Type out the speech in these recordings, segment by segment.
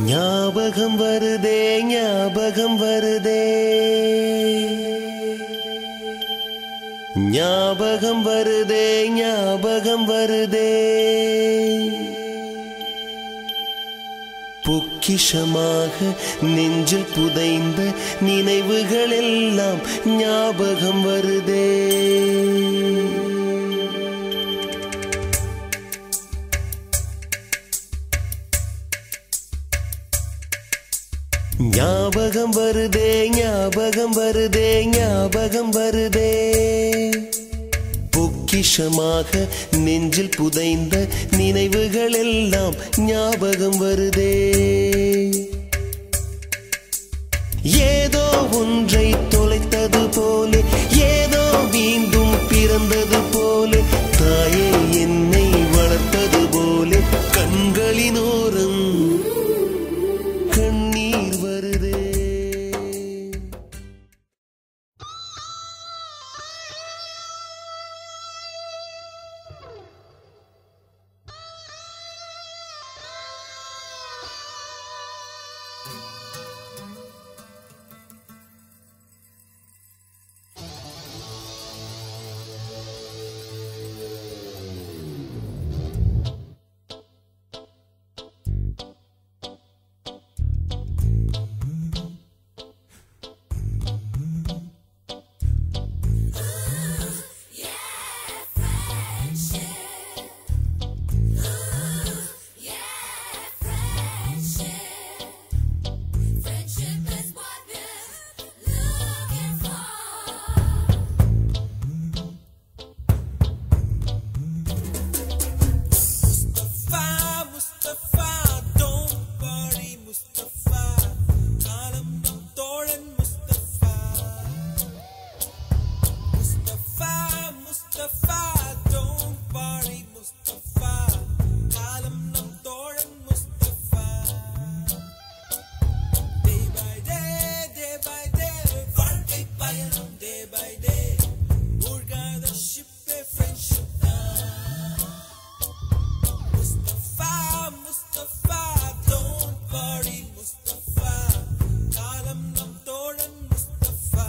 ஞாபகம் வருதே ஞாபகம் வருதே ஞாபகம் வருதே ஞாபகம் வருதே பொக்கிஷமாக நெஞ்சில் புதைந்த நினைவுகள் எல்லாம் ஞாபகம் வருதே ஞாபகம் வருதே ஞாபகம் வருதே ஞாபகம் வருதே பொக்கிஷமாக நெஞ்சில் புதைந்த நினைவுகள் எல்லாம் ஞாபகம் வருதே ஏதோ ஒன்றை தொலைத்தது போலே ஏதோ மீண்டும் பிறந்தது போலே தாயே என்னை வளர்த்தது போலே கண்களினோரம் கண்ணீர் வருதே Friendship is what we're looking for. Mustafa, Mustafa, don't worry, Mustafa. காலம் நம் தோழன் Mustafa. Mustafa, Mustafa, don't worry, Mustafa. காலம் நம் தோழன் Mustafa. Day by day, day by day, வாழ்க்கை பயணம் day by day. மூழ்காத ship A friendship தான். Mustafa, Mustafa, don't worry, Mustafa. காலம் நம் தோழன் Mustafa.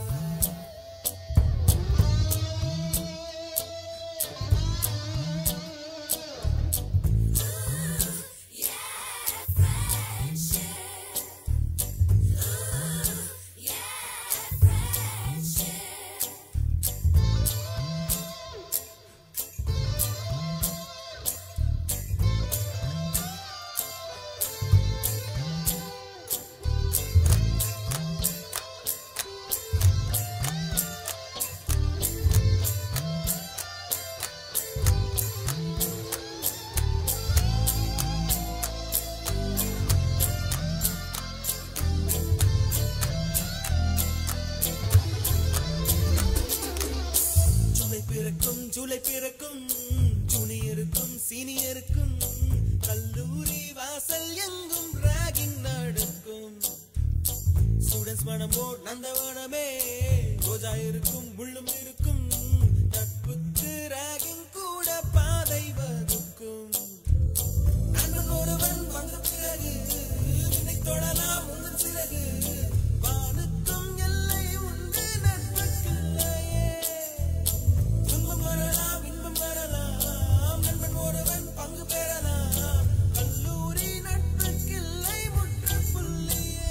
ஜூலை பிறக்கும் ஜூலை பிறக்கும் ஜூனியருக்கும் சீனியருக்கும் கல்லூரி வாசல் எங்கும் ராகிங் நடக்கும் ஸ்டூடெண்ட்ஸ் மனமோ நந்தவனமே ரோஜா இருக்கும் முள்ளும் இருக்கும் நட்புக்கு ராகிங் கூட பாதை வகுக்கும் நண்பன் ஒருவன் வந்த பிறகு விண்ணை தொடலாம் உந்தன் சிறகு வானுக்கும் எல்லை உண்டு நட்புக்கில்லையே துன்பம் வரலாம் இன்பம் வரலாம் நண்பன் ஒருவன் பங்கு பெறலாம் கல்லூரி நட்புக்கில்லை முற்றுப்புள்ளியே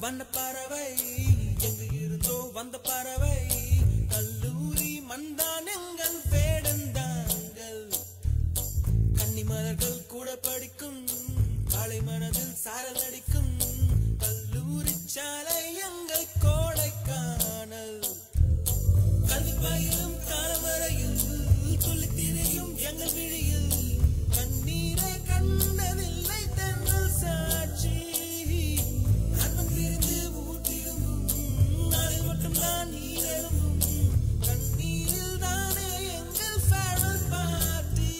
வண்ண பறவை எங்கு இருந்தோ வந்த பறவை கல்லூரி மந்தான் எங்கள் வேடந்தாங்கள் கன்னி மலர்கள் கூட படிக்கும் காலை மனதில் சாரல் அடிக்கும் கல்லூரி சாலை எங்கள் கோடைக்கானல் கல்வி பயிலும் காலவரையில் துள்ளி திரியும் எங்கள் விழியில் கண்ணீரை கண்டதில்லை தென்னல் சாட்சி அன்பன் பிரிந்து ஊர் திரும்பும் நாளில் மட்டும் நான் நீ நெருங்கும் கண்ணீரில் தானே எங்கள் farewell party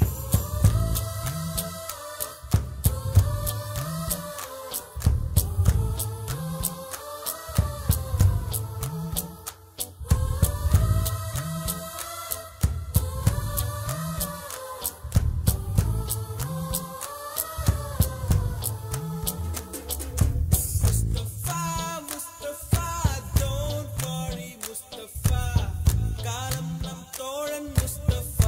Mustafa, Mustafa, don't worry, Mustafa. காலம் நம் தோழன் Mustafa.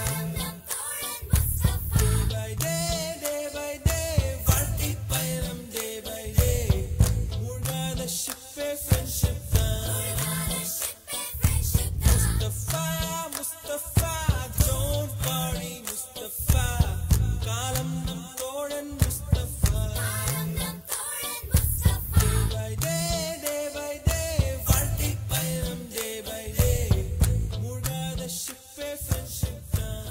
Day by day, day by day, வாழ்க்கை பயணம் day by day. மூழ்காத ship A friendship தான். Mustafa, Mustafa, don't worry, Mustafa. காலம் நம் தோழன் Mustafa. Day by day, day by day, வாழ்க்கை பயணம் day by day. மூழ்காத ship A friendship தான்.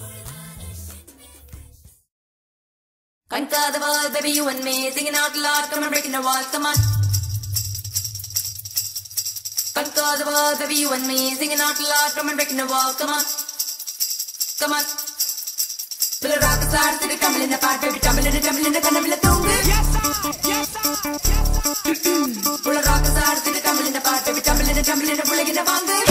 Conquer the world, baby, you and me. Singing out loud, come on, breaking the walls, come on. Conquer the world, baby, you and me. Singing out loud, come on, breaking the walls, come on. Come on. Pull a rock star, sit it, tumble in the part, baby, tumble in the tumble in the kind of a tongue. Pull a rock star, sit it, tumble in the part, baby, tumble in the tumble in the pull in the bang.